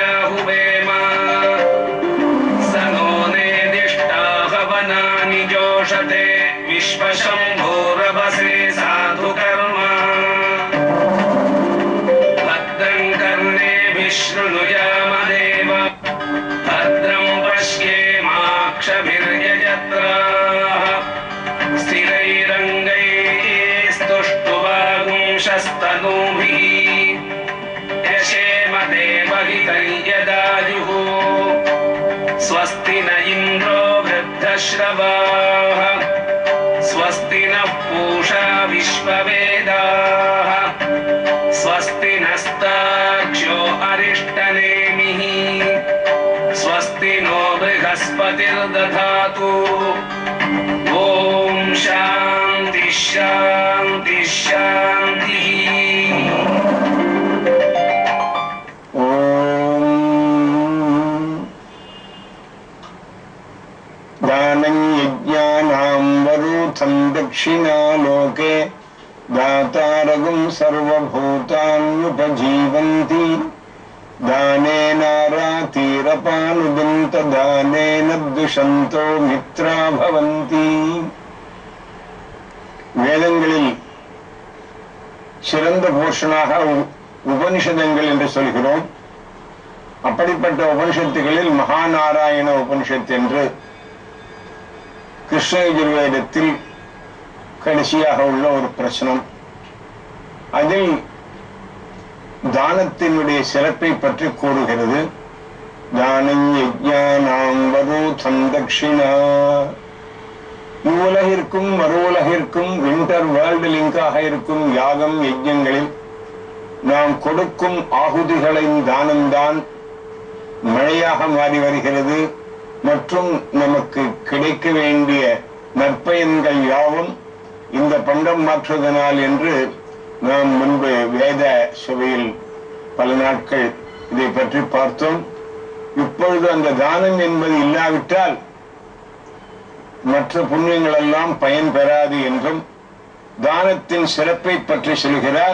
राहुवेम स नो नेदिष्टाहवनानि जोषते विश्वशम्भोरवसे साधु कर्म भद्रं कर्णे विशृणुयामदेव भद्रं पश्येमाक्षभिर्यजत्राः स्थिरैरङ्गैस्तुष्टुवागुंशस्तनूभिः यशेम देवहितं यदायुः स्वस्ति न इन्द्रो वृद्धश्रवाः स्वस्ति नः पूषा विश्ववेदाः स्वस्ति नस्तार्क्ष्यो अरिष्टनेमिः स्वस्ति नो बृहस्पतिर्दधातु ॐ शान्ति शान्ति शान्तिः ॐ दानं यज्ञानां वरूथं दक्षिणालोके दातारगुं सर्वभूतान्युपजीवन्ति दानेनारातीरपानुदन्तदानेन द्विषन्तो मित्रा भवन्ति வேதங்களில் சிறந்த போஷனாக உ- உபனிஷதங்கள் என்று சொல்கிறோம் அப்படிப்பட்ட உபனிஷத்துகளில் மகாநாராயண உபனிஷத் என்று கிருஷ்ண யஜுர்வேதத்தில் கடைசியாக உள்ள ஒரு பிரச்சனம் அதில் தானத்தினுடைய சிறப்பை பற்றி கூறுகிறது தானம் யஜ்ஞானாம் வரூதம் தட்சிணா இவ்வுலகிற்கும் மறு உலகிற்கும் விண்டர் வேர்ல்டு லிங்காக இருக்கும் யாகம் யஜ்ஞங்களில் நாம் கொடுக்கும் ஆகுதிகளின் தானம்தான் மழையாக மாறி வருகிறது மற்றும் நமக்கு கிடைக்க வேண்டிய நற்பயன்கள் யாவும் இந்த பண்டம் மாற்றுவதனால் என்று நாம் முன்பு வேத சபையில் பல நாட்கள் இதை பற்றி பார்த்தோம் இப்பொழுது அந்த தானம் என்பது இல்லாவிட்டால் மற்ற புண்ணியங்கள் எல்லாம் பயன் பெறாது என்றும் தானத்தின் சிறப்பை பற்றி சொல்கிறார்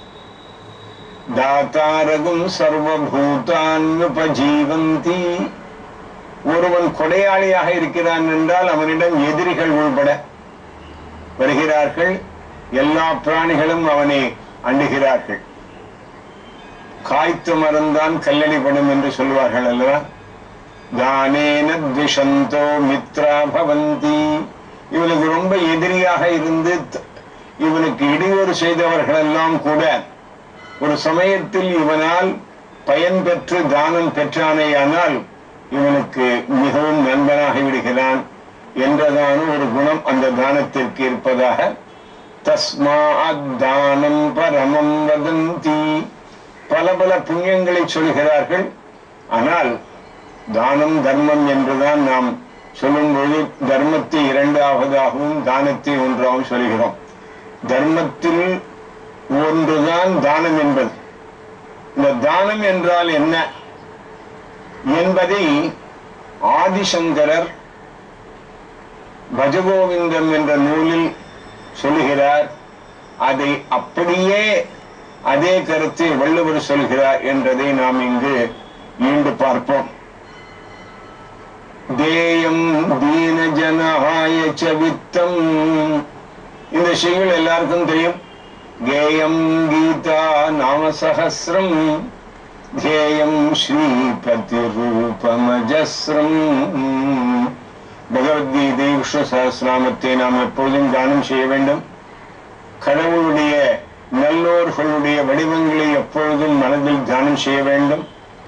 தாத்தாரகும் சர்வபூதான்யுபஜீவந்தி ஒருவன் கொடையாளியாக இருக்கிறான் என்றால் அவனிடம் எதிரிகள் உள்பட வருகிறார்கள் எல்லா பிராணிகளும் அவனை அண்டுகிறார்கள் காய்த்து மறந்தான் கல்லடிப்படும் என்று சொல்வார்கள் அல்லவா தானேன துஷந்தோ மித்ரா பவந்தி இவனுக்கு ரொம்ப எதிரியாக இருந்து த- இவனுக்கு இடையூறு செய்தவர்கள் எல்லாம் கூட ஒரு சமயத்தில் இவனால் பயன் பெற்று தானம் பெற்றானேயானால் இவனுக்கு மிகவும் நண்பனாகி விடுகிறான் என்றதான ஒரு குணம் அந்த தானத்திற்கு இருப்பதாக தஸ்மாத் தானம் பரமம் வதந்தி பல பல புண்ணியங்களை சொல்கிறார்கள் ஆனால் தானம் தர்மம் என்றுதான் நாம் சொல்லும்போது தர்மத்தை இரண்டாவதாகவும் தானத்தை ஒன்றாகவும் சொல்கிறோம் தர்மத்தில் ஒன்றுதான் தானம் என்பது இந்த தானம் என்றால் என்ன என்பதை ஆதிசங்கரர் பஜகோவிந்தம் என்ற நூலில் சொல்லுகிறார் அதை அப்படியே அதே கருத்தை வள்ளுவர் சொல்கிறார் என்றதை நாம் இங்கு மீண்டு பார்ப்போம் தேயம் தீன ஜனஹாய ச வித்தம் இந்த செய்யுள் எல்லாருக்கும் தெரியும் கேயம் கீதா நாம சகசிரம் தேயம் ஸ்ரீபதி ரூபமஜஸ்ரம் பகவத்கீதை விஷ்ணு சகசிரநாமத்தை நாம் எப்பொழுதும் தானம் செய்ய வேண்டும் கடவுளுடைய நல்லோர்களுடைய வடிவங்களை எப்பொழுதும் மனதில் தியானம் செய்ய வேண்டும்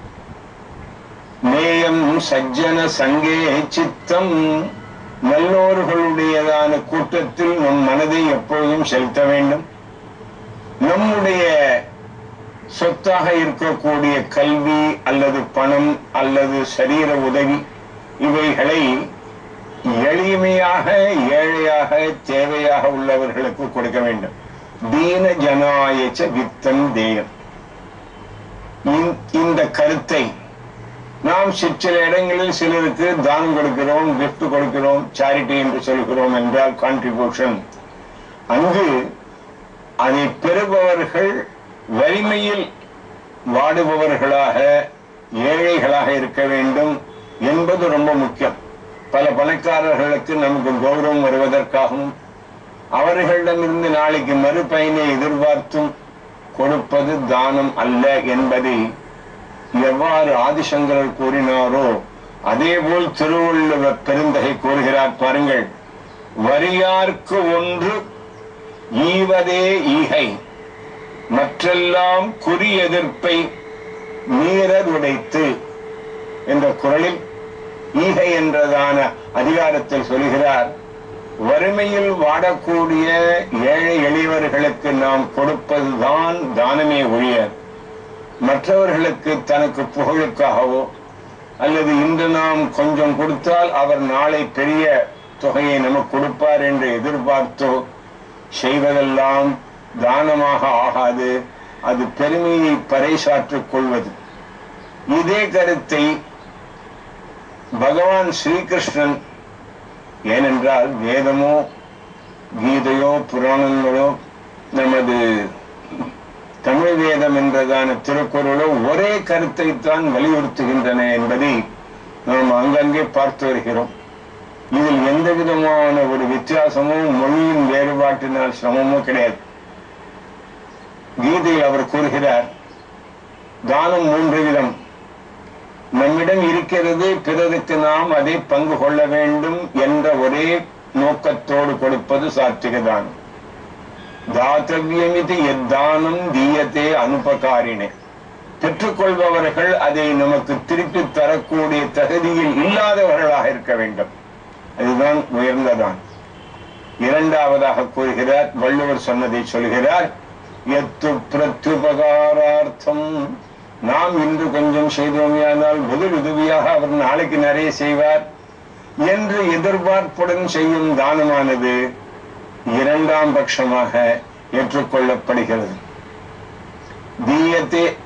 நேயம் சஜ்ஜன சங்கே சித்தம் நல்லோர்களுடையதான கூட்டத்தில் நம் மனதை எப்பொழுதும் செலுத்த வேண்டும் நம்முடைய சொத்தாக இருக்கக்கூடிய கல்வி அல்லது பணம் அல்லது சரீர உதவி இவைகளை எளிமையாக ஏழையாக தேவையாக உள்ளவர்களுக்கு கொடுக்க வேண்டும் தீன ஜனாயச்ச வித்தம் தேயம் இந்த- இந்த கருத்தை நாம் சி- சில இடங்களில் சிலருக்கு தானம் கொடுக்கிறோம் gift கொடுக்கிறோம் சேரிட்டி என்று சொல்கிறோம் என்றால் கான்ட்ரிபியூஷன் அங்கு அதை பெறுபவர்கள் வலிமையில் வாடுபவர்களாக ஏழைகளாக இருக்க வேண்டும் என்பது ரொம்ப முக்கியம் பல பணக்காரர்களுக்கு நமக்கு கௌரவம் வருவதற்காகவும் அவர்களிடமிருந்து நாளைக்கு மறுபயனை எதிர்பார்த்தும் கொடுப்பது தானம் அல்ல என்பதை எவ்வாறு ஆதிசங்கரர் கூறினாரோ அதேபோல் திருவள்ளுவர் பெருந்தகை கூறுகிறார் பாருங்கள் வரியார்க்கு ஒன்று ஈவதே ஈகை மற்றெல்லாம் குறி எதிர்ப்பை மீறர் உடைத்து என்ற குரலில் ஈகை என்றதான அதிகாரத்தில் சொல்கிறார் வறுமையில் வாடக்கூடிய ஏழை எளியவர்களுக்கு நாம் கொடுப்பதுதான் தானமே ஒழிய மற்றவர்களுக்கு தனக்கு புகழுக்காகவோ அல்லது இன்று நாம் கொஞ்சம் கொடுத்தால் அவர் நாளை பெரிய தொகையை நமக்கு கொடுப்பார் என்று எதிர்பார்த்தோ செய்வதெல்லாம் தானமாக ஆகாது அது பெருமையை பறைசாற்றிக் கொள்வது இதே கருத்தை பகவான் ஸ்ரீகிருஷ்ணன் ஏனென்றால் வேதமோ கீதையோ புராணங்களோ நமது தமிழ் வேதம் என்றதான திருக்குறளோ ஒரே கருத்தை தான் வலியுறுத்துகின்றன என்பதை நாம் அங்கங்கே பார்த்து வருகிறோம் இதில் எந்த விதமான ஒரு வித்தியாசமோ மொழியின் வேறுபாட்டினால் சிரமமோ கிடையாது கீதையில் அவர் கூறுகிறார் தானம் மூன்று விதம் நம்மிடம் இருக்கிறது பிறருக்கு நாம் அதை பங்கு கொள்ள வேண்டும் என்ற ஒரே நோக்கத்தோடு கொடுப்பது சாத்விக தானம் தாத்தவியமிது எத்தானம் தீயத்தே அனுபகாரினே பெற்றுக்கொள்பவர்கள் அதை நமக்கு திருப்பி தரக்கூடிய தகுதியில் இல்லாதவர்களாக இருக்க வேண்டும் அதுதான் உயர்ந்ததான் இரண்டாவதாக கூறுகிறார் வள்ளுவர் சொன்னதை சொல்கிறார் எத்து பிரத்யுபகாரார்த்தம் நாம் இன்று கொஞ்சம் செய்தோமையானால் முதல் உதவியாக அவர் நாளைக்கு நிறைய செய்வார் என்று எதிர்பார்ப்புடன் செய்யும் தானமானது இரண்டாம் பட்சமாக ஏற்றுக்கொள்ளப்படுகிறது தீயத்தே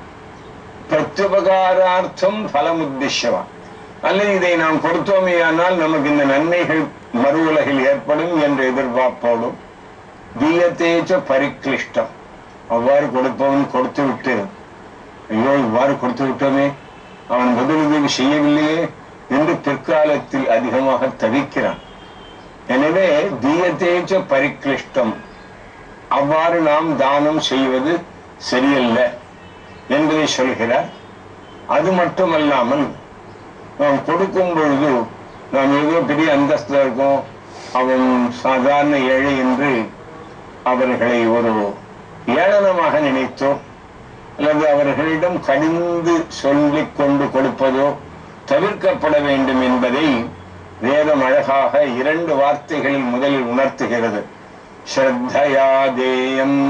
பிரத்யுபகாரார்த்தம் பலமுத்திஷவா அல்லது இதை நாம் கொடுத்தோமேயானால் நமக்கு இந்த நன்மைகள் மறு உலகில் ஏற்படும் என்ற எதிர்பார்ப்போடும் தீயத்தேச்ச பரிக்ளிஷ்டம் அவ்வாறு கொடுப்பவன் கொடுத்து விட்டு ஐயோ இவ்வாறு கொடுத்து விட்டோமே அவன் முதலுதவி செய்யவில்லையே என்று பிற்காலத்தில் அதிகமாக தவிக்கிறான் எனவே தீயத்தேச்ச பரிக்ளிஷ்டம் அவ்வாறு நாம் தானம் செய்வது சரியல்ல என்பதை சொல்கிறார் அது மட்டுமல்லாமல் நாம் கொடுக்கும் பொழுது நாம் ஏதோ பெரிய அந்தஸ்தில் இருக்கோம் அவன் சாதாரண ஏழை என்று அவர்களை ஒரு ஏளனமாக நினைத்தோம் அல்லது அவர்களிடம் கடிந்து சொல்லிக் கொண்டு கொடுப்பதோ தவிர்க்கப்பட வேண்டும் என்பதை வேதம் அழகாக இரண்டு வார்த்தைகளில் முதலில் உணர்த்துகிறது ஸ்ரத்தையா தேயம்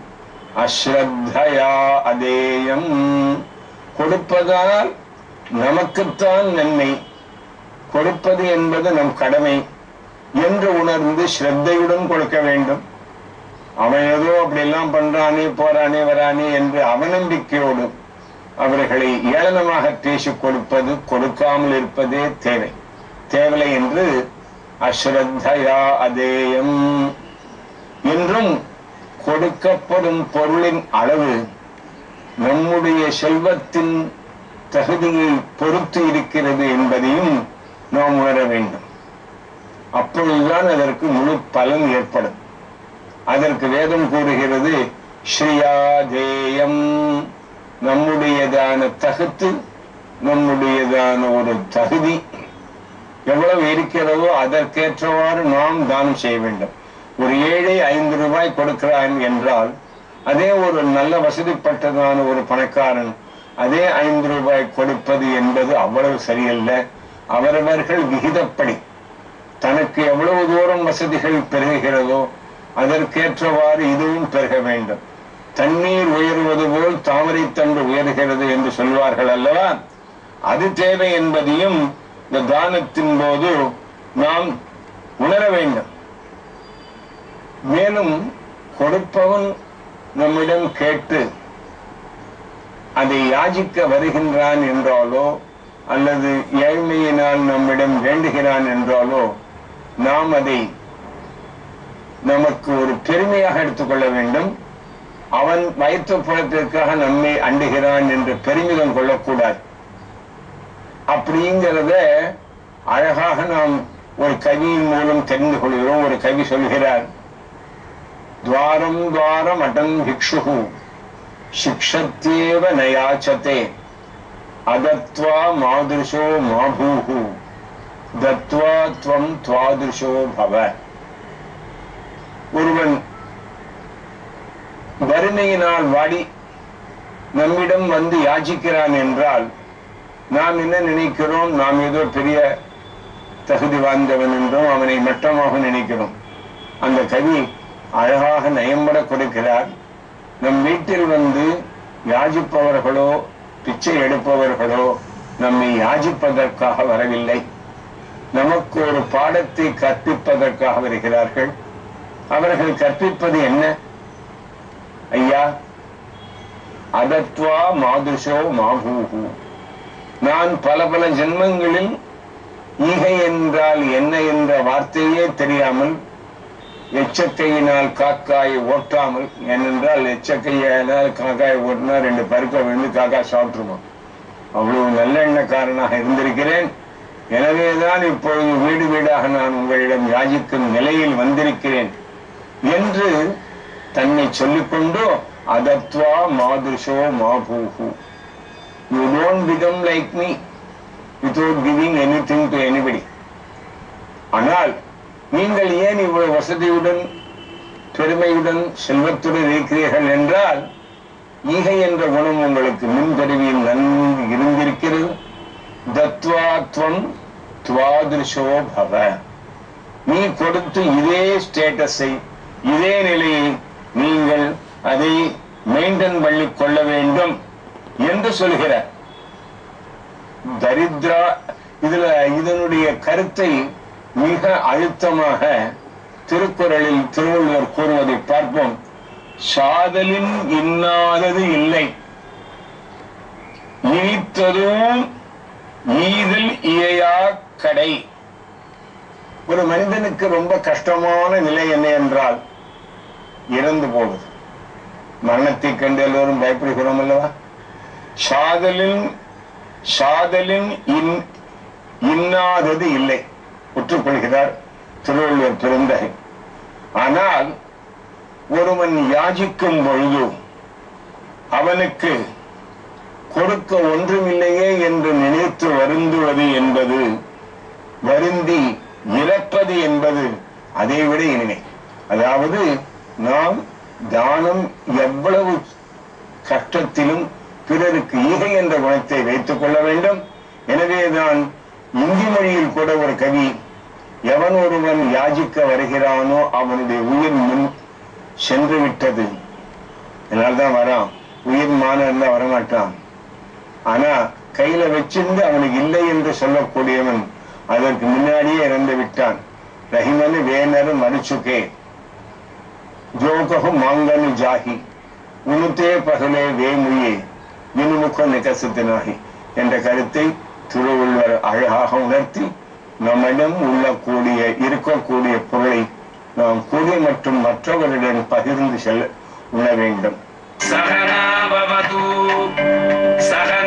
அஸ்ரத்தையா அதேயம் கொடுப்பதால் நமக்குத்தான் நன்மை கொடுப்பது என்பது நம் கடமை என்று உணர்ந்து ஸ்ரத்தையுடன் கொடுக்க வேண்டும் அவன் ஏதோ அப்படி எல்லாம் பண்றானே போறானே வரானே என்று அவநம்பிக்கையோடு அவர்களை ஏளனமாக பேசிக் கொடுப்பது கொடுக்காமல் இருப்பதே தேவை தேவலை என்று அஸ்ரத்தையா அதேயம் என்றும் கொடுக்கப்படும் பொருளின் அளவு நம்முடைய செல்வத்தின் தகுதியை பொறுத்து இருக்கிறது என்பதையும் நாம் உணர வேண்டும் அப்பொழுதுதான் அதற்கு முழு பலன் ஏற்படும் அதற்கு வேதம் கூறுகிறது ஸ்ரீயாதேயம் நம்முடையதான தகுத்து நம்முடையதான ஒரு தகுதி எவ்வளவு இருக்கிறதோ அதற்கேற்றவாறு நாம் தானம் செய்ய வேண்டும் ஒரு ஏழை ஐந்து ரூபாய் கொடுக்கிறான் என்றால் அதே ஒரு நல்ல வசதிப்பட்டதான ஒரு பணக்காரன் அதே ஐந்து ரூபாய் கொடுப்பது என்பது அவ்வளவு சரியல்ல அவரவர்கள் விகிதப்படி தனக்கு எவ்வளவு தூரம் வசதிகள் பெருகுகிறதோ அதற்கேற்றவாறு இதுவும் பெருக வேண்டும் தண்ணீர் உயர்வது போல் தாமரை தண்டு உயர்கிறது என்று சொல்வார்கள் அல்லவா அது தேவை என்பதையும் இந்த தானத்தின் போது நாம் உணர வேண்டும் மேலும் கொடுப்பவன் நம்மிடம் கேட்டு அதை யாசிக்க வருகின்றான் என்றாலோ அல்லது ஏழ்மையினால் நம்மிடம் வேண்டுகிறான் என்றாலோ நாம் அதை நமக்கு ஒரு பெருமையாக எடுத்துக்கொள்ள வேண்டும் அவன் வயிற்று புலத்திற்காக நம்மை அண்டுகிறான் என்று பெருமிதம் கொள்ளக்கூடாது அப்படிங்கிறத அழகாக நாம் ஒரு கவியின் மூலம் தெரிந்து கொள்கிறோம் ஒரு கவி சொல்கிறார் துவாரம் துவாரம் அடன் பிக்ஷு சிக்ஷத்யேவ நயாச்சதே அதத்வா மாதிருஷோ மாபூஹு தத்வா துவம் துவாதிருஷோ பவ ஒருவன் வறுமையினால் வாடி நம்மிடம் வந்து யாச்சிக்கிறான் என்றால் நாம் என்ன நினைக்கிறோம் நாம் ஏதோ பெரிய தகுதி வாய்ந்தவன் என்றும் அவனை மட்டமாக நினைக்கிறோம் அந்த கவி அழகாக நயம்பட கொடுக்கிறார் நம் வீட்டில் வந்து யாஜிப்பவர்களோ பிச்சை எடுப்பவர்களோ நம்மை யாஜிப்பதற்காக வரவில்லை நமக்கு ஒரு பாடத்தை கற்பிப்பதற்காக வருகிறார்கள் அவர்கள் கற்பிப்பது என்ன ஐயா அதத்வா மாதுஷோ மாபூஹு நான் பல பல ஜென்மங்களில் ஈகை என்றால் என்ன என்ற வார்த்தையே தெரியாமல் எச்சக்கையினால் காக்காயை ஓட்டாமல் ஏனென்றால் எச்சக்கையினால் காக்காயை ஓட்டினா ரெண்டு பருக்க விழுந்து காக்கா சாப்பிட்டுருமா அவ்வளவு நல்லெண்ணக்காரனாக இருந்திருக்கிறேன் எனவேதான் இப்பொழுது வீடு வீடாக நான் உங்களிடம் யாசிக்கும் நிலையில் வந்திருக்கிறேன் என்று தன்னை சொல்லிக்கொண்டு அதத்வா மாதுஷோ மாபூஹு you don't become like me without giving anything to anybody ஆனால் நீங்கள் ஏன் இவ்வளவு வசதியுடன் பெருமையுடன் செல்வத்துடன் இருக்கிறீர்கள் என்றால் ஈகை என்ற குணம் உங்களுக்கு முன்கருவியில் நன்கு இருந்திருக்கிறது தத்வாத்வம் துவாதிருஷோ பவ நீ கொடுத்து இதே ஸ்டேட்டஸை இதே நிலையை நீங்கள் அதை மெயின்டைன் பண்ணி கொள்ள வேண்டும் என்று சொல்கிறார் தரித்ரா இதுல இதனுடைய கருத்தை மிக அழுத்தமாக திருக்குறளில் திருவள்ளுவர் கூறுவதை பார்ப்போம் சாதலின் இன்னாதது இல்லை இனித்ததும் ஈதல் இயையா கடை ஒரு மனிதனுக்கு ரொம்ப கஷ்டமான நிலை என்ன என்றால் இறந்து போவது மரணத்தை கண்டு எல்லோரும் பயப்படுகிறோம் அல்லவா சாதலின் சாதலின் இன் இன்னாதது இல்லை ஒற்றுக்கொள்கிறார் திருவள்ளுவர் பெருந்தகை ஆனால் ஒருவன் யாசிக்கும் பொழுது அவனுக்கு கொடுக்க ஒன்றுமில்லையே என்று நினைத்து வருந்துவது என்பது வருந்தி இறப்பது என்பது அதை விட இனிமை அதாவது நாம் தானம் எவ்வளவு கஷ்டத்திலும் பிறருக்கு ஈகை என்ற குணத்தை வைத்துக் கொள்ள வேண்டும் எனவேதான் இந்தி மொழியில் கூட ஒரு கவி எவன் ஒருவன் யாஜிக்க வருகிறானோ அவனுடைய உயிர் முன் சென்று விட்டது அதனால்தான் வரான் உயிர் மான இருந்தா வரமாட்டான் ஆனா கையில வச்சிருந்து அவனுக்கு இல்லை என்று சொல்லக்கூடியவன் அதற்கு முன்னாடியே இறந்து விட்டான் ரஹிமனு வேனரு மறுச்சுக்கே ஜோகஹு மாங்கனு ஜாகி உனுத்தே பகலே வேமுயே வினுமுக நிகசத்தினாகி என்ற கருத்தை திருவள்ளுவர் அழகாக உணர்த்தி நம்மிடம் உள்ள கூடிய இருக்கக்கூடிய பொருளை நாம் கூடிய மற்றும் மற்றவர்களுடன் பகிர்ந்து செல்ல உண வேண்டும் सहना भवतु सहन